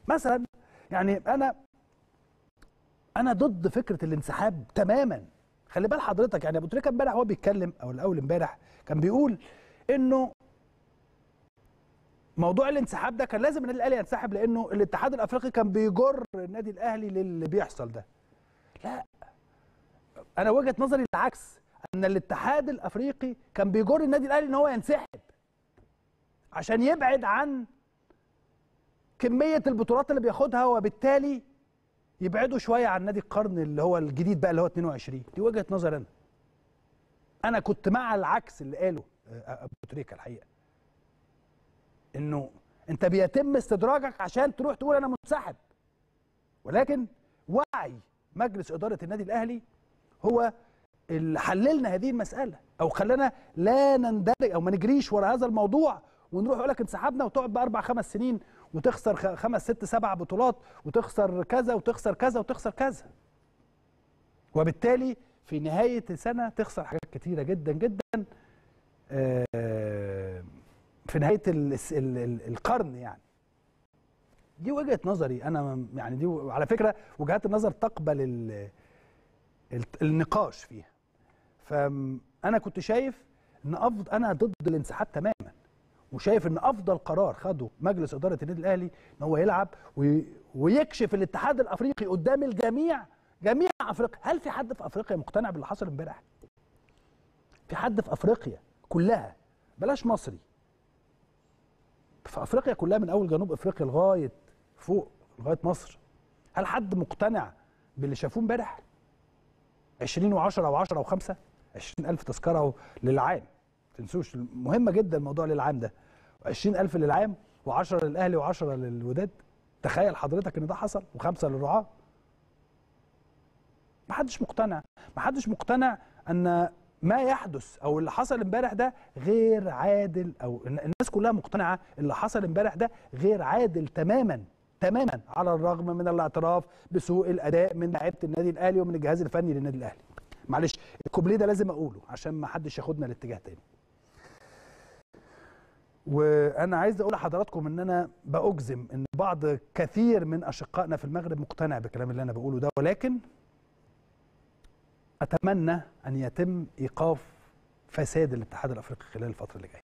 مثلا يعني انا انا ضد فكره الانسحاب تماما خلي بال حضرتك يعني ابو تريكه امبارح هو بيتكلم او الاول امبارح كان بيقول انه موضوع الانسحاب ده كان لازم النادي الاهلي ينسحب لانه الاتحاد الافريقي كان بيجر النادي الاهلي للي بيحصل ده لا انا وجهه نظري العكس ان الاتحاد الافريقي كان بيجر النادي الاهلي ان هو ينسحب عشان يبعد عن كميه البطولات اللي بياخدها وبالتالي يبعدوا شويه عن نادي القرن اللي هو الجديد بقى اللي هو 22 دي وجهه نظر انا انا كنت مع العكس اللي قاله ابو تريكه الحقيقه انه انت بيتم استدراجك عشان تروح تقول انا منسحب ولكن وعي مجلس اداره النادي الاهلي هو اللي حللنا هذه المساله او خلانا لا نندرج او ما نجريش ورا هذا الموضوع ونروح يقول لك انسحبنا وتقعد باربع خمس سنين وتخسر خمس ست سبع بطولات وتخسر كذا وتخسر كذا وتخسر كذا وبالتالي في نهايه السنه تخسر حاجات كتيره جدا جدا في نهايه القرن يعني دي وجهه نظري انا يعني دي على فكره وجهات النظر تقبل النقاش فيها فانا كنت شايف ان افضل انا ضد الانسحاب تماما وشايف ان افضل قرار خده مجلس اداره النادي الاهلي ان هو يلعب ويكشف الاتحاد الافريقي قدام الجميع جميع افريقيا هل في حد في افريقيا مقتنع باللي حصل امبارح في حد في افريقيا كلها بلاش مصري في افريقيا كلها من اول جنوب افريقيا لغايه فوق لغايه مصر هل حد مقتنع باللي شافوه امبارح 20 و10 و10 و5 20000 تذكره للعام تنسوش مهمه جدا الموضوع للعام ده 20000 للعام و10 للاهلي و10 للوداد تخيل حضرتك ان ده حصل وخمسه للرعاه ما حدش مقتنع ما حدش مقتنع ان ما يحدث او اللي حصل امبارح ده غير عادل او الناس كلها مقتنعه اللي حصل امبارح ده غير عادل تماما تماما على الرغم من الاعتراف بسوء الاداء من لعيبه النادي الاهلي ومن الجهاز الفني للنادي الاهلي معلش الكوبليه ده لازم اقوله عشان ما حدش ياخدنا لاتجاه تاني وانا عايز اقول لحضراتكم ان انا باجزم ان بعض كثير من اشقائنا في المغرب مقتنع بالكلام اللي انا بقوله ده ولكن اتمنى ان يتم ايقاف فساد الاتحاد الافريقي خلال الفتره اللي جايه